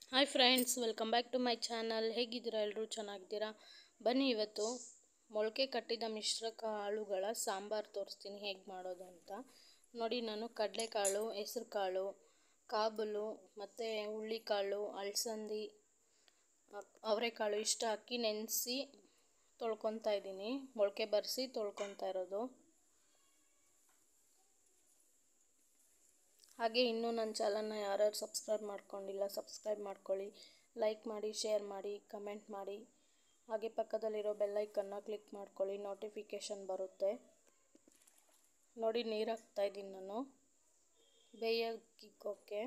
hi friends welcome back to my channel ಹೇಗಿದ್ದೀರಾ ಎಲ್ಲರೂ ಚೆನ್ನಾಗಿದ್ದೀರಾ ಬನ್ನಿ ಇವತ್ತು ಮೊಳಕೆ ಕಟ್ಟಿದ ಮಿಶ್ರ ಕಾಳುಗಳ ಸಾಂಬಾರು ತೋರಿಸ್ತೀನಿ ಹೇಗೆ ಮಾಡೋದು ಅಂತ ನೋಡಿ ನಾನು ಕಡಲೆಕಾಳು ಹೆಸ್ರು ಕಾಳು ಕಾಬೂಲು ಮತ್ತು ಹುಳ್ಳಿಕಾಳು ಅಲಸಂದಿ ಅವರೆಕಾಳು ಇಷ್ಟು ಹಾಕಿ ನೆನೆಸಿ ತೊಳ್ಕೊತಾ ಇದ್ದೀನಿ ಮೊಳಕೆ ಬರೆಸಿ ತೊಳ್ಕೊತಾ ಇರೋದು ಹಾಗೆ ಇನ್ನೂ ನನ್ನ ಚಾನಲ್ನ ಯಾರ್ಯಾರು ಸಬ್ಸ್ಕ್ರೈಬ್ ಮಾಡ್ಕೊಂಡಿಲ್ಲ ಸಬ್ಸ್ಕ್ರೈಬ್ ಮಾಡ್ಕೊಳ್ಳಿ ಲೈಕ್ ಮಾಡಿ ಶೇರ್ ಮಾಡಿ ಕಮೆಂಟ್ ಮಾಡಿ ಹಾಗೆ ಪಕ್ಕದಲ್ಲಿರೋ ಬೆಲ್ಲೈಕನ್ನ ಕ್ಲಿಕ್ ಮಾಡ್ಕೊಳ್ಳಿ ನೋಟಿಫಿಕೇಷನ್ ಬರುತ್ತೆ ನೋಡಿ ನೀರು ಹಾಕ್ತಾಯಿದ್ದೀನಿ ನಾನು ಬೇಯಕ್ಕಿಕ್ಕೋಕ್ಕೆ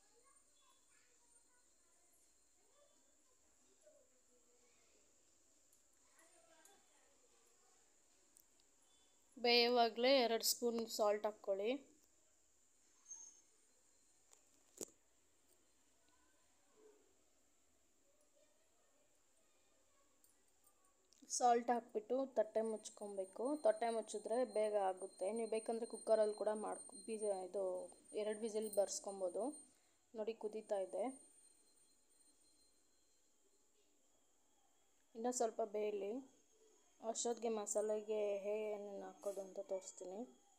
ಬೇಯುವಾಗಲೇ ಎರಡು ಸ್ಪೂನ್ ಸಾಲ್ಟ್ ಹಾಕ್ಕೊಳ್ಳಿ ಸಾಲ್ಟ್ ಹಾಕ್ಬಿಟ್ಟು ತಟ್ಟೆ ಮುಚ್ಕೊಬೇಕು ತಟ್ಟೆ ಮುಚ್ಚಿದ್ರೆ ಬೇಗ ಆಗುತ್ತೆ ನೀವು ಬೇಕಂದರೆ ಕುಕ್ಕರಲ್ಲಿ ಕೂಡ ಮಾಡ್ಕೊ ಬೀಜ ಇದು ಎರಡು ವಿಸಿಲ್ ಬರ್ಸ್ಕೊಬೋದು ನೋಡಿ ಕುದೀತಾ ಇದೆ ಇನ್ನೂ ಸ್ವಲ್ಪ ಬೇಯಲಿ ಅಷ್ಟೊತ್ತಿಗೆ ಮಸಾಲೆಗೆ ಏನೇನು ಹಾಕೋದು ಅಂತ ತೋರಿಸ್ತೀನಿ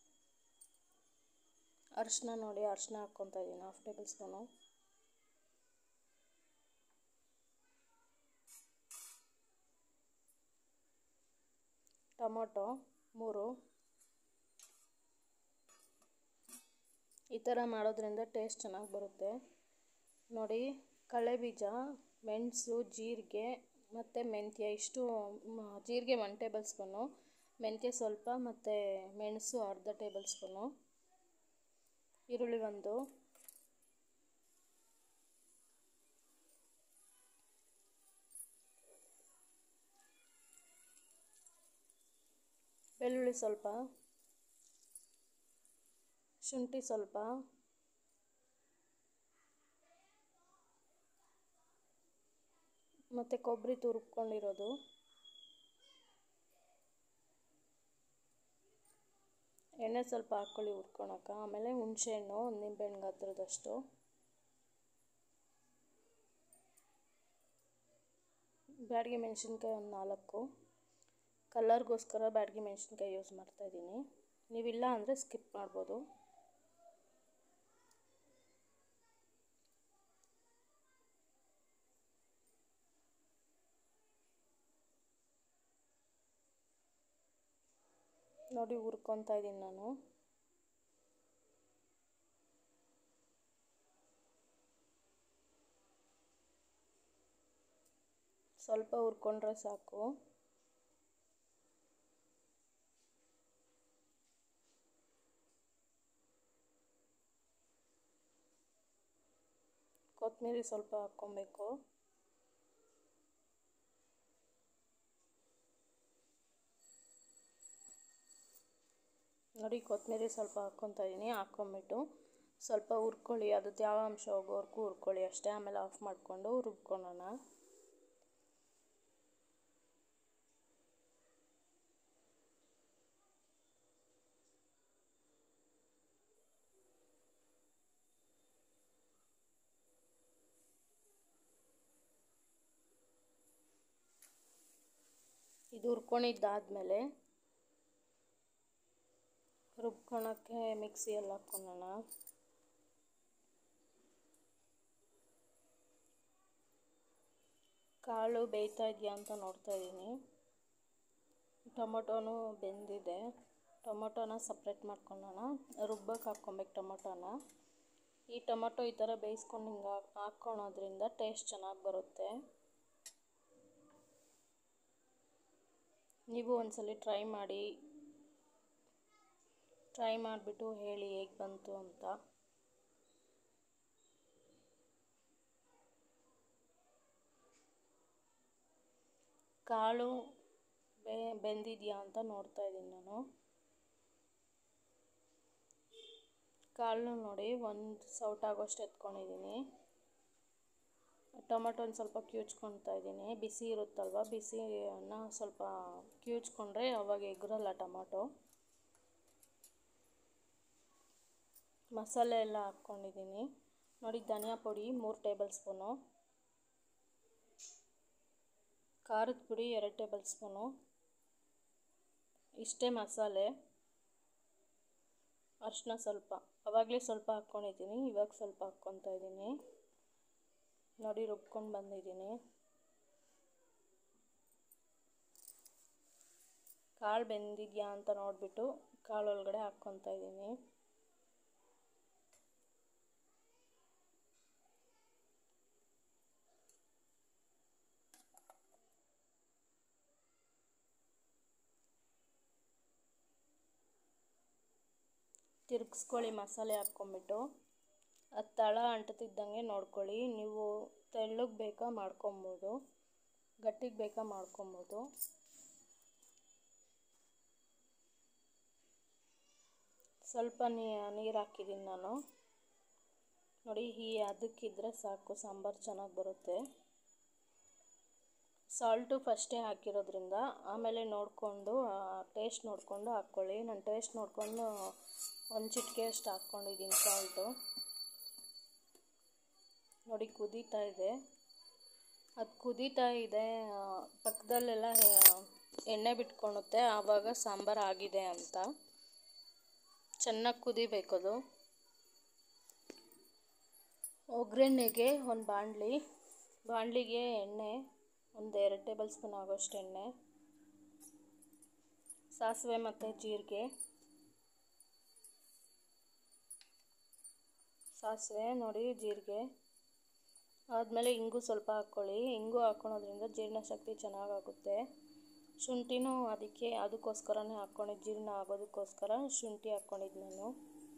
ಅರಿಶಿನ ನೋಡಿ ಅರಿಶಿನ ಹಾಕ್ಕೊತಾ ಇದ್ದೀನಿ ಹಾಫ್ ಟೇಬಲ್ ಸ್ಪೂನು ಟೊಮೊಟೊ ಮೂರು ಈ ಥರ ಮಾಡೋದ್ರಿಂದ ಟೇಸ್ಟ್ ಚೆನ್ನಾಗಿ ಬರುತ್ತೆ ನೋಡಿ ಕಡಲೆಬೀಜ ಮೆಣಸು ಜೀರಿಗೆ ಮತ್ತು ಮೆಂತ್ಯ ಇಷ್ಟು ಜೀರಿಗೆ ಒನ್ ಟೇಬಲ್ ಸ್ಪೂನು ಮೆಂತ್ಯ ಸ್ವಲ್ಪ ಮತ್ತು ಮೆಣಸು ಅರ್ಧ ಟೇಬಲ್ ಸ್ಪೂನು ಈರುಳ್ಳಿ ಒಂದು ಬೆಳ್ಳುಳ್ಳಿ ಸ್ವಲ್ಪ ಶುಂಠಿ ಸ್ವಲ್ಪ ಮತ್ತು ಕೊಬ್ಬರಿ ತುರ್ಕೊಂಡಿರೋದು ಎಣ್ಣೆ ಸ್ವಲ್ಪ ಹಾಕ್ಕೊಳ್ಳಿ ಹುರ್ಕೊಳಕ್ಕೆ ಆಮೇಲೆ ಹುಣಸೆಹಣ್ಣು ಒಂದು ನಿಂಬೆಹಣ್ಣು ಗಾತ್ರದಷ್ಟು ಬ್ಯಾಡಗಿ ಮೆಣಸಿನ್ಕಾಯಿ ಒಂದು ನಾಲ್ಕು ಕಲರ್ಗೋಸ್ಕರ ಬ್ಯಾಡಗಿ ಮೆಣಸಿನ್ಕಾಯಿ ಯೂಸ್ ಮಾಡ್ತಾಯಿದ್ದೀನಿ ನೀವಿಲ್ಲ ಅಂದರೆ ಸ್ಕಿಪ್ ಮಾಡ್ಬೋದು ನೋಡಿ ಹುರ್ಕೊತಾ ಇದ್ದೀನಿ ನಾನು ಸ್ವಲ್ಪ ಹುರ್ಕೊಂಡ್ರೆ ಸಾಕು ಕೊತ್ತಂಬರಿ ಸ್ವಲ್ಪ ಹಾಕ್ಕೊಬೇಕು ನೋಡಿ ಕೊತ್ತಂಬರಿ ಸ್ವಲ್ಪ ಹಾಕ್ಕೊತಾ ಇದ್ದೀನಿ ಹಾಕ್ಕೊಂಬಿಟ್ಟು ಸ್ವಲ್ಪ ಹುರ್ಕೊಳ್ಳಿ ಅದು ತೇವಾಂಶ ಹೋಗೋವರೆಗೂ ಹುರ್ಕೊಳ್ಳಿ ಅಷ್ಟೇ ಆಮೇಲೆ ಆಫ್ ಮಾಡಿಕೊಂಡು ರುಬ್ಕೊಳ್ಳೋಣ ಇದು ಹುರ್ಕೊಂಡಿದ್ದಾದಮೇಲೆ ರುಬ್ಕೊಳಕ್ಕೆ ಮಿಕ್ಸಿಯಲ್ಲಿ ಹಾಕ್ಕೊಳ್ಳೋಣ ಕಾಳು ಬೇಯ್ತಾ ಇದೆಯಾ ಅಂತ ನೋಡ್ತಾ ಇದ್ದೀನಿ ಟೊಮೊಟೊನೂ ಬೆಂದಿದೆ ಟೊಮೊಟೊನ ಸಪ್ರೇಟ್ ಮಾಡ್ಕೊಳ್ಳೋಣ ರುಬ್ಬಕ್ಕೆ ಹಾಕ್ಕೊಬೇಕು ಟೊಮೊಟೊನ ಈ ಟೊಮೊಟೊ ಈ ಥರ ಬೇಯಿಸ್ಕೊಂಡು ಹಿಂಗೆ ಹಾಕ್ಕೊಳೋದ್ರಿಂದ ಟೇಸ್ಟ್ ಚೆನ್ನಾಗಿ ಬರುತ್ತೆ ನೀವು ಒಂದ್ಸಲ ಟ್ರೈ ಮಾಡಿ ಟ್ರೈ ಮಾಡಿಬಿಟ್ಟು ಹೇಳಿ ಹೇಗೆ ಬಂತು ಅಂತ ಕಾಳು ಬೆ ಬೆಂದಿದೆಯಾ ಅಂತ ನೋಡ್ತಾ ಇದ್ದೀನಿ ನಾನು ಕಾಳು ನೋಡಿ ಒಂದು ಸೌಟ್ ಆಗೋಷ್ಟು ಎತ್ಕೊಂಡಿದ್ದೀನಿ ಟೊಮೊಟೊನ ಸ್ವಲ್ಪ ಕಿವುಚ್ಕೊತಾ ಇದ್ದೀನಿ ಬಿಸಿ ಇರುತ್ತಲ್ವ ಬಿಸಿನ ಸ್ವಲ್ಪ ಕಿವುಚ್ಕೊಂಡ್ರೆ ಅವಾಗ ಎಗ್ರಲ್ಲ ಟೊಮೊಟೊ ಮಸಾಲೆ ಎಲ್ಲ ಹಾಕ್ಕೊಂಡಿದ್ದೀನಿ ನೋಡಿ ಧನಿಯಾ ಪುಡಿ ಮೂರು ಟೇಬಲ್ ಸ್ಪೂನು ಖಾರದ ಪುಡಿ ಎರಡು ಟೇಬಲ್ ಸ್ಪೂನು ಇಷ್ಟೇ ಮಸಾಲೆ ಅರಿಶಿನ ಸ್ವಲ್ಪ ಆವಾಗಲೇ ಸ್ವಲ್ಪ ಹಾಕ್ಕೊಂಡಿದ್ದೀನಿ ಇವಾಗ ಸ್ವಲ್ಪ ಹಾಕ್ಕೊತಾ ಇದ್ದೀನಿ ನೋಡಿ ರುಬ್ಕೊಂಡು ಬಂದಿದ್ದೀನಿ ಕಾಳು ಬೆಂದಿದೆಯಾ ಅಂತ ನೋಡಿಬಿಟ್ಟು ಕಾಳು ಒಳಗಡೆ ಹಾಕ್ಕೊತಾ ಇದ್ದೀನಿ ತಿರುಗಿಸ್ಕೊಳ್ಳಿ ಮಸಾಲೆ ಹಾಕ್ಕೊಂಬಿಟ್ಟು ಅದು ತಳ ಅಂಟುತ್ತಿದ್ದಂಗೆ ನೋಡ್ಕೊಳ್ಳಿ ನೀವು ತೆಳ್ಳಗೆ ಬೇಕಾ ಮಾಡ್ಕೊಬೋದು ಗಟ್ಟಿಗೆ ಬೇಕಾ ಮಾಡ್ಕೊಬೋದು ಸ್ವಲ್ಪ ನೀರು ಹಾಕಿದ್ದೀನಿ ನಾನು ನೋಡಿ ಈ ಅದಕ್ಕಿದ್ರೆ ಸಾಕು ಸಾಂಬಾರು ಚೆನ್ನಾಗಿ ಬರುತ್ತೆ ಸಾಲ್ಟು ಫಸ್ಟೇ ಹಾಕಿರೋದ್ರಿಂದ ಆಮೇಲೆ ನೋಡಿಕೊಂಡು ಟೇಸ್ಟ್ ನೋಡಿಕೊಂಡು ಹಾಕ್ಕೊಳ್ಳಿ ನಾನು ಟೇಸ್ಟ್ ನೋಡಿಕೊಂಡು ಒಂದು ಚಿಟಿಕೆ ಅಷ್ಟು ಹಾಕ್ಕೊಂಡಿದ್ದೀನಿ ಸಾಲ್ಟು ನೋಡಿ ಕುದೀತಾ ಇದೆ ಅದು ಕುದೀತಾ ಇದೆ ಪಕ್ಕದಲ್ಲೆಲ್ಲ ಎಣ್ಣೆ ಬಿಟ್ಕೊಳುತ್ತೆ ಆವಾಗ ಸಾಂಬಾರು ಆಗಿದೆ ಅಂತ ಚೆನ್ನಾಗಿ ಕುದಿಬೇಕದು ಒಗ್ಗರಣೆಗೆ ಒಂದು ಬಾಣಲಿ ಬಾಣಲಿಗೆ ಎಣ್ಣೆ ಒಂದು ಎರಡು ಟೇಬಲ್ ಸ್ಪೂನ್ ಆಗೋಷ್ಟು ಎಣ್ಣೆ ಸಾಸಿವೆ ಮತ್ತು ಜೀರಿಗೆ ಸಾಸಿವೆ ನೋಡಿ ಜೀರಿಗೆ ಆದಮೇಲೆ ಇಂಗು ಸ್ವಲ್ಪ ಹಾಕ್ಕೊಳ್ಳಿ ಇಂಗು ಹಾಕ್ಕೊಳೋದ್ರಿಂದ ಜೀರ್ಣಶಕ್ತಿ ಚೆನ್ನಾಗಾಗುತ್ತೆ ಶುಂಠಿನೂ ಅದಕ್ಕೆ ಅದಕ್ಕೋಸ್ಕರನೇ ಹಾಕ್ಕೊಂಡಿದ್ದು ಜೀರ್ಣ ಆಗೋದಕ್ಕೋಸ್ಕರ ಶುಂಠಿ ಹಾಕ್ಕೊಂಡಿದ್ದು ನಾನು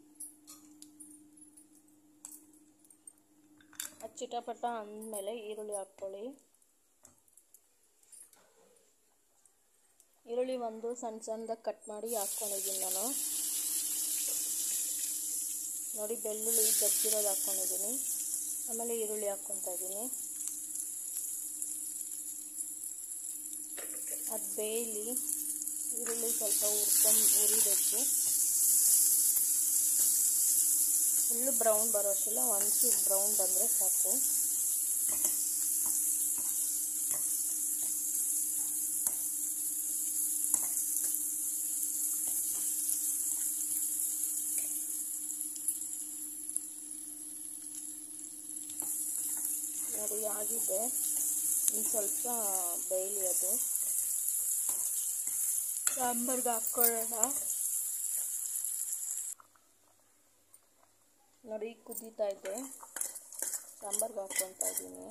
ಅದು ಚಿಟಪಟ ಅಂದಮೇಲೆ ಈರುಳ್ಳಿ ಹಾಕ್ಕೊಳ್ಳಿ ಈರುಳ್ಳಿ ಒಂದು ಸಣ್ಣ ಸಣ್ಣದಾಗಿ ಕಟ್ ಮಾಡಿ ಹಾಕ್ಕೊಂಡಿದ್ದೀನಿ ನಾನು ನೋಡಿ ಬೆಳ್ಳುಳ್ಳಿ ಜಜ್ಜಿರೋದು ಹಾಕ್ಕೊಂಡಿದ್ದೀನಿ ಆಮೇಲೆ ಈರುಳ್ಳಿ ಹಾಕ್ಕೊತಾ ಇದ್ದೀನಿ ಅದು ಬೇಯಲಿ ಈರುಳ್ಳಿ ಸ್ವಲ್ಪ ಹುರ್ಕೊಂಡು ಉರಿಬೇಕು ಫುಲ್ಲು ಬ್ರೌನ್ ಬರೋಷ್ಟಿಲ್ಲ ಒಂದು ಬ್ರೌನ್ ಬಂದರೆ ಸಾಕು ನೋಡಿ ಆಗಿದೆ ಇನ್ನು ಸ್ವಲ್ಪ ಬೇಯಲಿ ಅದು ಸಾಂಬಾರ್ಗೆ ಹಾಕ್ಕೊಳ್ಳೋಣ ನೋಡಿ ಕುದೀತಾ ಇದೆ ಸಾಂಬಾರ್ಗೆ ಹಾಕ್ಕೊತಾ ಇದ್ದೀನಿ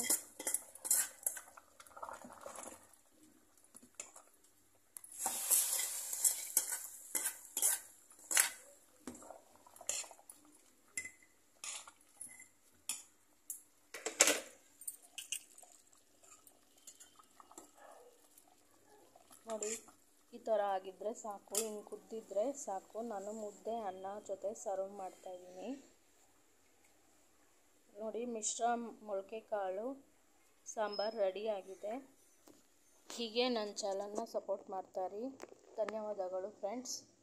ನೋಡಿ ಈ ಥರ ಆಗಿದ್ದರೆ ಸಾಕು ಹಿಂಗೆ ಕುದ್ದಿದ್ರೆ ಸಾಕು ನಾನು ಮುದ್ದೆ ಅನ್ನ ಜೊತೆ ಸರ್ವ್ ಮಾಡ್ತಾಯಿದ್ದೀನಿ ನೋಡಿ ಮಿಶ್ರ ಮೊಳಕೆ ಕಾಳು ಸಾಂಬಾರು ರೆಡಿ ಆಗಿದೆ ಹೀಗೆ ನನ್ನ ಚಾನಲ್ನ ಸಪೋರ್ಟ್ ಮಾಡ್ತಾರಿ ಧನ್ಯವಾದಗಳು ಫ್ರೆಂಡ್ಸ್